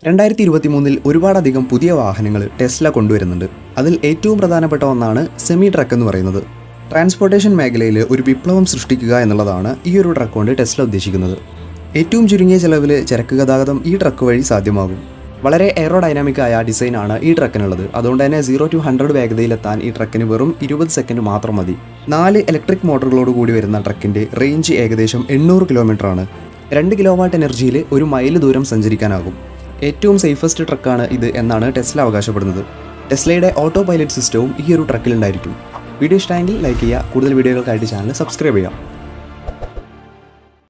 രണ്ടായിരത്തി ഇരുപത്തി മൂന്നിൽ ഒരുപാടധികം പുതിയ വാഹനങ്ങൾ ടെസ്ല കൊണ്ടുവരുന്നുണ്ട് അതിൽ ഏറ്റവും പ്രധാനപ്പെട്ട ഒന്നാണ് സെമി ട്രക്ക് എന്ന് പറയുന്നത് ട്രാൻസ്പോർട്ടേഷൻ മേഖലയിൽ ഒരു വിപ്ലവം സൃഷ്ടിക്കുക എന്നുള്ളതാണ് ഈ ഒരു ട്രക്ക് കൊണ്ട് ടെസ്ല ഉദ്ദേശിക്കുന്നത് ഏറ്റവും ചുരുങ്ങിയ ചെലവിൽ ചരക്ക് ഗതാഗതം ഈ ട്രക്ക് വഴി സാധ്യമാകും വളരെ എയറോഡൈനാമിക് ആയ ഡിസൈനാണ് ഈ ട്രക്കിനുള്ളത് അതുകൊണ്ട് തന്നെ സീറോ ടു ഹൺഡ്രഡ് വേഗതയിലെത്താൻ ഈ ട്രക്കിന് വെറും ഇരുപത് സെക്കൻഡ് മാത്രം മതി നാല് ഇലക്ട്രിക് മോട്ടറുകളോട് കൂടി വരുന്ന ട്രക്കിൻ്റെ റേഞ്ച് ഏകദേശം എണ്ണൂറ് കിലോമീറ്റർ ആണ് രണ്ട് കിലോ വാട്ട് എനർജിയിൽ ഒരു മൈൽ ദൂരം സഞ്ചരിക്കാനാകും ഏറ്റവും സേഫസ്റ്റ് ട്രക്കാണ് ഇത് എന്നാണ് ടെസ്ല അവകാശപ്പെടുന്നത് ടെസ്ലയുടെ ഓട്ടോ പൈലറ്റ് സിസ്റ്റവും ഈ ഒരു ട്രക്കിലുണ്ടായിരിക്കും വീഡിയോ ഇഷ്ടമെങ്കിൽ ലൈക്ക് ചെയ്യുക കൂടുതൽ വീഡിയോകൾക്കായിട്ട് ചാനൽ സബ്സ്ക്രൈബ് ചെയ്യാം